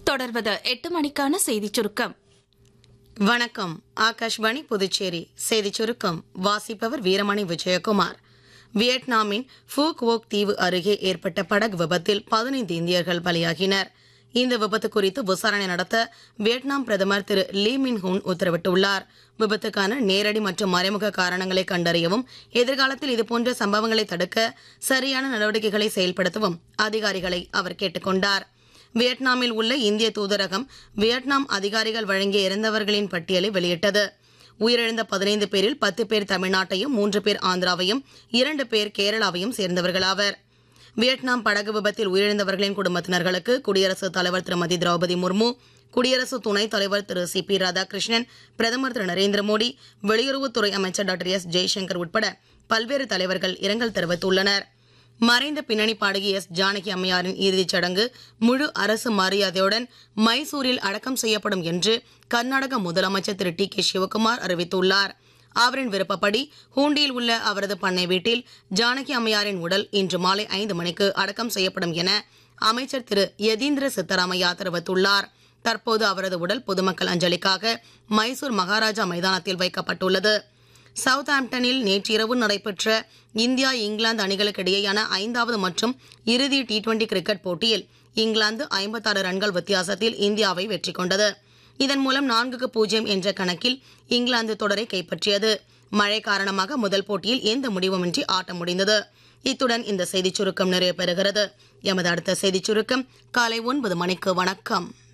தொடர்வது எட்டு மணிக்கான செய்திச் சுருக்கம் வணக்கம் ஆகாஷ்வாணி புதுச்சேரி செய்திச் சுருக்கம் வாசிப்பவர் வீரமணி விஜயகுமார் வியட்நாமின் ஃபூக் ஓக் தீவு அருகே ஏற்பட்ட படகு விபத்தில் பதினைந்து இந்தியர்கள் பலியாகினர் இந்த விபத்து குறித்து விசாரணை நடத்த வியட்நாம் பிரதமர் திரு லீ மின் ஹூன் உத்தரவிட்டுள்ளார் விபத்துக்கான நேரடி மற்றும் மறைமுக காரணங்களை கண்டறியவும் எதிர்காலத்தில் இதுபோன்ற சம்பவங்களை தடுக்க சரியான நடவடிக்கைகளை செயல்படுத்தவும் அதிகாரிகளை அவர் கேட்டுக்கொண்டார் வியட்நாமில் உள்ள இந்திய தூதரகம் வியட்நாம் அதிகாரிகள் வழங்கிய இறந்தவர்களின் பட்டியலை வெளியிட்டது உயிரிழந்த பதினைந்து பேரில் பத்து பேர் தமிழ்நாட்டையும் மூன்று பேர் ஆந்திராவையும் இரண்டு பேர் கேரளாவையும் சேர்ந்தவர்களாவர் வியட்நாம் படகு விபத்தில் உயிரிழந்தவர்களின் குடும்பத்தினர்களுக்கு குடியரசுத் தலைவர் திருமதி திரௌபதி முர்மு குடியரசு துணைத் தலைவர் திரு சி பி ராதாகிருஷ்ணன் பிரதமர் திரு நரேந்திர மோடி வெளியுறவுத்துறை அமைச்சர் டாக்டர் எஸ் ஜெய்சங்கர் உட்பட பல்வேறு தலைவர்கள் இரங்கல் தெரிவித்துள்ளனர் மறைந்த பின்னணி பாடகி எஸ் ஜானகி அம்மையாரின் இறுதிச் சடங்கு முழு அரசு மரியாதையுடன் மைசூரில் அடக்கம் செய்யப்படும் என்று கர்நாடக முதலமைச்சர் திரு டி கே சிவகுமார் அறிவித்துள்ளார் அவரின் விருப்பப்படி ஹூண்டியில் உள்ள அவரது பண்ணை வீட்டில் ஜானகி அம்மையாரின் உடல் இன்று மாலை ஐந்து மணிக்கு அடக்கம் செய்யப்படும் என அமைச்சர் திரு யதீந்திர சித்தராமையா தெரிவித்துள்ளார் தற்போது அவரது உடல் பொதுமக்கள் அஞ்சலிக்காக மைசூர் மகாராஜா மைதானத்தில் வைக்கப்பட்டுள்ளது சவுத்ஆம்டனில் நேற்றிரவு நடைபெற்ற இந்தியா இங்கிலாந்து அணிகளுக்கு இடையேயான ஐந்தாவது மற்றும் இறுதி டி டுவெண்டி கிரிக்கெட் போட்டியில் இங்கிலாந்து ஐம்பத்தாறு ரன்கள் வித்தியாசத்தில் இந்தியாவை வெற்றி கொண்டது இதன் மூலம் நான்குக்கு பூஜ்ஜியம் என்ற கணக்கில் இங்கிலாந்து தொடரை கைப்பற்றியது மழை காரணமாக முதல் போட்டியில் எந்த முடிவுமின்றி ஆட்டம் முடிந்தது இத்துடன் இந்த செய்திச் சுருக்கம் நிறைவு பெறுகிறது எமது அடுத்த செய்திச் சுருக்கம் காலை ஒன்பது மணிக்கு வணக்கம்